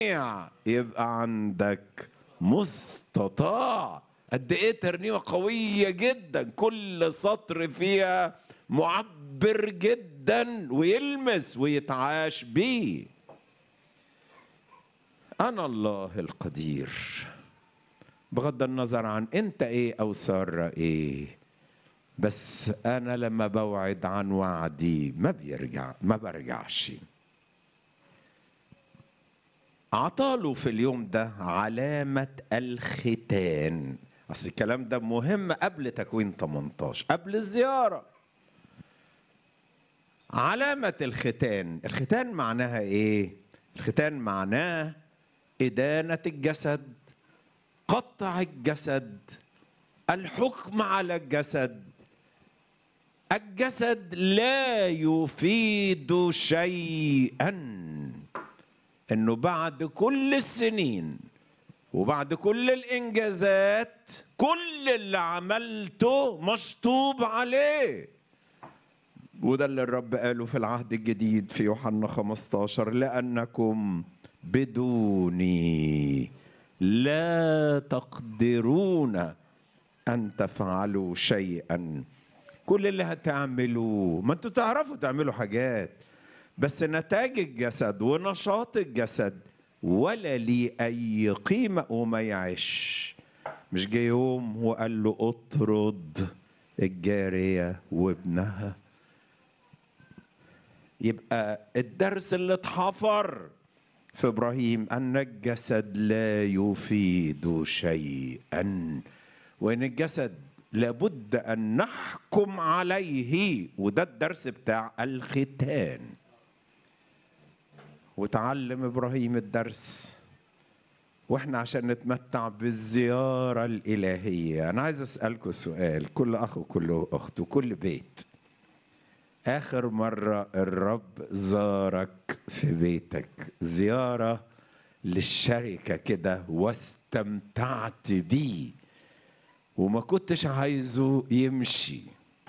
يبقى عندك مستطاع قد ايه ترنيمه قويه جدا كل سطر فيها معبر جدا ويلمس ويتعاش بيه انا الله القدير بغض النظر عن انت ايه او ساره ايه بس انا لما بوعد عن وعدي ما بيرجع ما برجعش عطاله في اليوم ده علامة الختان أصل الكلام ده مهم قبل تكوين 18 قبل الزيارة علامة الختان الختان معناها إيه؟ الختان معناه إدانة الجسد قطع الجسد الحكم على الجسد الجسد لا يفيد شيئا انه بعد كل السنين وبعد كل الانجازات كل اللي عملته مشطوب عليه وده اللي الرب قاله في العهد الجديد في يوحنا 15 لانكم بدوني لا تقدرون ان تفعلوا شيئا كل اللي هتعملوه ما انتوا تعرفوا تعملوا حاجات بس نتاج الجسد ونشاط الجسد ولا لي اي قيمه وما يعيش مش جه يوم وقال له اطرد الجاريه وابنها يبقى الدرس اللي اتحفر في ابراهيم ان الجسد لا يفيد شيئا وان الجسد لابد ان نحكم عليه وده الدرس بتاع الختان وتعلم ابراهيم الدرس واحنا عشان نتمتع بالزياره الالهيه انا عايز اسالكم سؤال كل اخ وكل اخت وكل بيت اخر مره الرب زارك في بيتك زياره للشركه كده واستمتعت بيه وما كنتش عايزه يمشي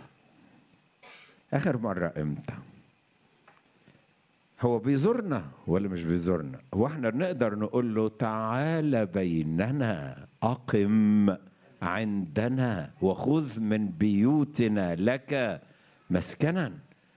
اخر مره امتى هو بيزورنا ولا مش بيزورنا هو احنا نقدر نقول له تعال بيننا اقم عندنا وخذ من بيوتنا لك مسكنا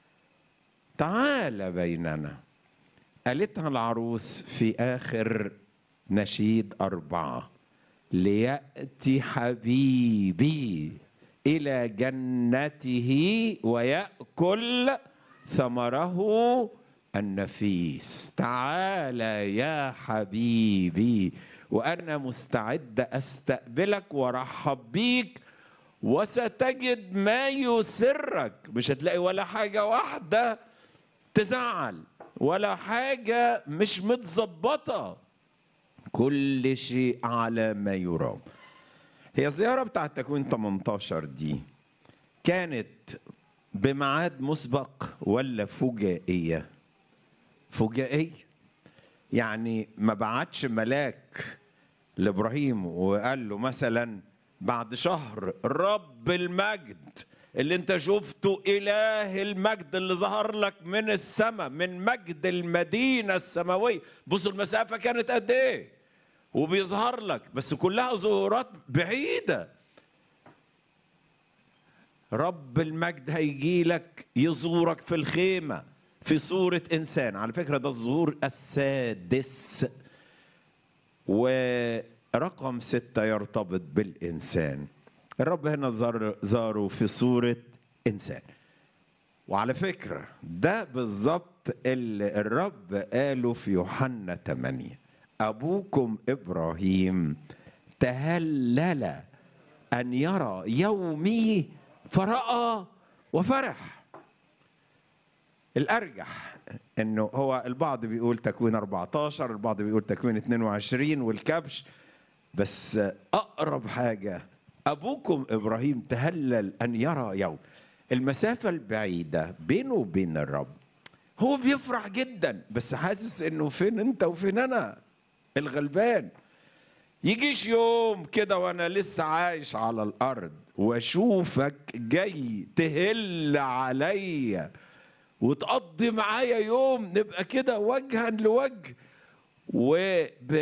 تعال بيننا قالتها العروس في اخر نشيد اربعه لياتي حبيبي الى جنته وياكل ثمره النفيس تعال يا حبيبي وانا مستعد استقبلك وارحب بيك وستجد ما يسرك مش هتلاقي ولا حاجه واحده تزعل ولا حاجه مش متظبطه كل شيء على ما يرام هي الزياره بتاعت تكوين 18 دي كانت بميعاد مسبق ولا فجائيه فجائيه يعني ما بعتش ملاك لابراهيم وقال له مثلا بعد شهر رب المجد اللي انت شفته اله المجد اللي ظهر لك من السماء من مجد المدينه السماويه بصوا المسافه كانت قد ايه وبيظهر لك بس كلها ظهورات بعيده رب المجد هيجي لك يزورك في الخيمه في صورة إنسان على فكرة ده الظهور السادس ورقم ستة يرتبط بالإنسان الرب هنا زار زاره في صورة إنسان وعلى فكرة ده بالظبط اللي الرب قاله في يوحنا 8 أبوكم إبراهيم تهلل أن يرى يومي فرأى وفرح الارجح انه هو البعض بيقول تكوين 14 البعض بيقول تكوين 22 والكبش بس اقرب حاجه ابوكم ابراهيم تهلل ان يرى يوم المسافه البعيده بينه وبين الرب هو بيفرح جدا بس حاسس انه فين انت وفين انا الغلبان يجيش يوم كده وانا لسه عايش على الارض واشوفك جاي تهل عليا وتقضي معايا يوم نبقى كده وجها لوجه وب